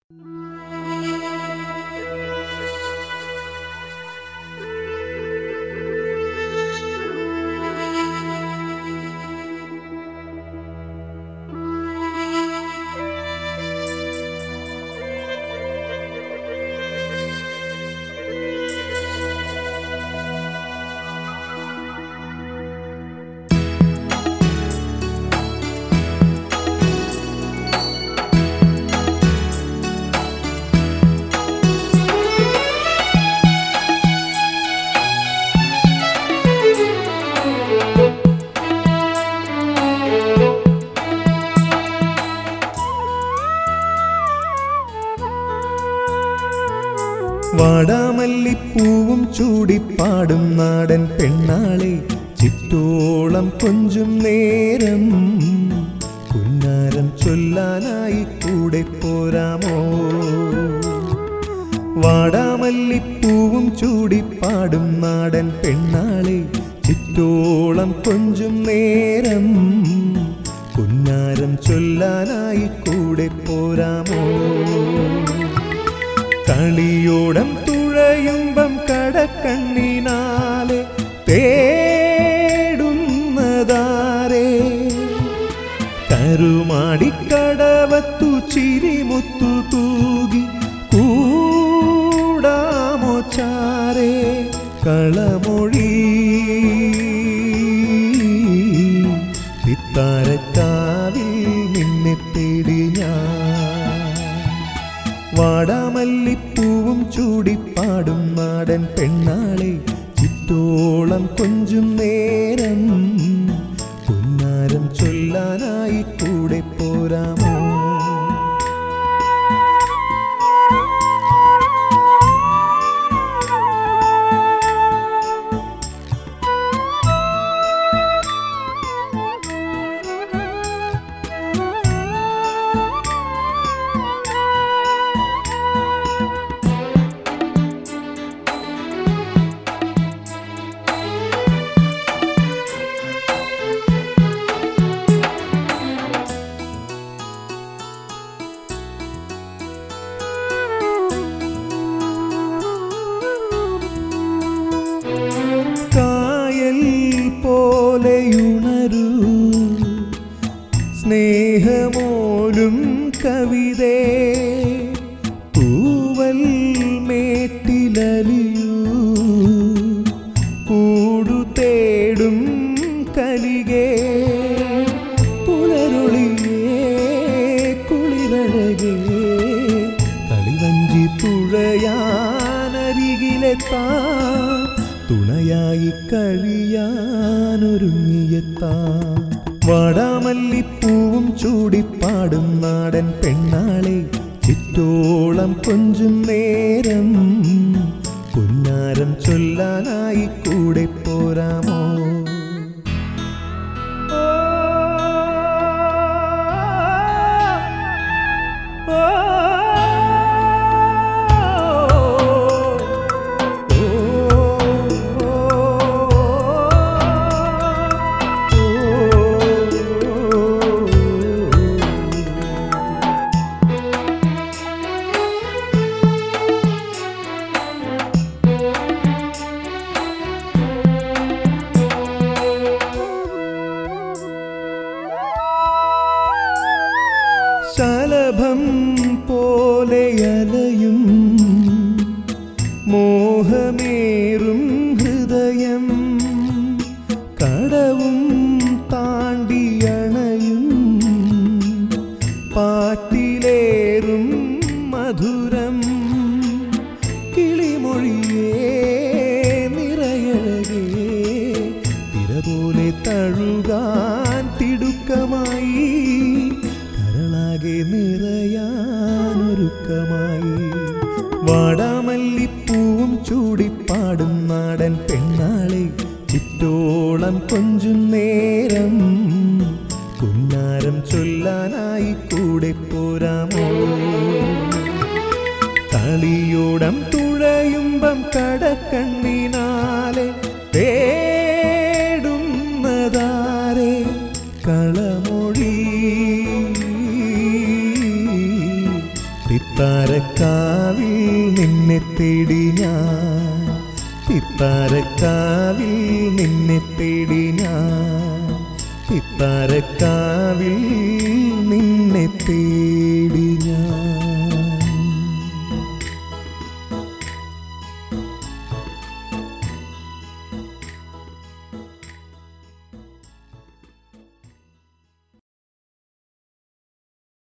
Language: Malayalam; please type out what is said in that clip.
വാടാമല്ലിപ്പൂവും ചൂടിപ്പാടും നാടൻ പെണ്ണാളെ ചിറ്റോളം കൊഞ്ചും നേരം കുന്നാരം ചൊല്ലാനായി കൂടെ പോരാമോ വാടാമല്ലിപ്പൂവും ചൂടിപ്പാടും നാടൻ പെണ്ണാളെ ചിറ്റോളം കൊഞ്ചും നേരം കുന്നാരം ചൊല്ലാനായി കൂടെ പോരാമോ കളിയോടം തുഴയുമ്പം കടക്കണ്ണിനാലെ തേടുന്നതാരേ കരുമാടിക്കടവത്തു ചിരിമുത്തു തൂകി കൂടാമോ ചാരേ കളമൊഴി ചിത്താരക്കാവിൽ നിന്നെ തേടി ഞാൻ വാടാമല്ലിപ്പൂവും ചൂടിപ്പാടും നാടൻ പെണ്ണാളെ ചിറ്റോളം കൊഞ്ചും നേരം പുന്നാരം ചൊല്ലാനായി കൂടെ പോരാമോ കായൽ പോലെയുണരൂ സ്നേഹമോലും കവിതേ തൂവൽ മേറ്റിലലിയൂ കൂടു തേടും കലികേ പുലരൊളിയേ കുളിരഴകേ കളിവഞ്ചി തുഴയാനരികിലെത്താ തുണയായി കഴിയാനൊരുങ്ങിയെത്താ വാടാമല്ലിപ്പൂവും ചൂടിപ്പാടും നാടൻ പെണ്ണാളെ ചിറ്റോളം കൊഞ്ചും നേരം പുന്നാരം ചൊല്ലാനായി കൂടെ പോരാമോ ശലഭം പോലെയലയും മോഹമേറും ഹൃദയം കടവും താണ്ടിയണയും പാട്ടിലേറും മധുരം കിളിമൊഴിയേ നിറയഴകേ തിര പോലെ തഴുകാൻ തിടുക്കമായി കരളാകെ നിറയാനൊരുക്കമായി വാടാമല്ലിപ്പൂവും ചൂടിപ്പാടും നാടൻ പെണ്ണാളെ ചിറ്റോളം കൊഞ്ചും നേരം കുന്നാരം ചൊല്ലാനായി കൂടെ പോരാമോ കളിയോടം തുഴയുമ്പം കടക്കണ്ണിനാലെ തേടുന്നതാരേ കളമൊഴി ചിത്താരക്കാവിൽ നിന്നെ തേടി ഞാൻ ചിത്താരക്കാവിൽ നിന്നെ തേടി ഞാൻ ചിത്താരക്കാവിൽ നിന്നെ തേടി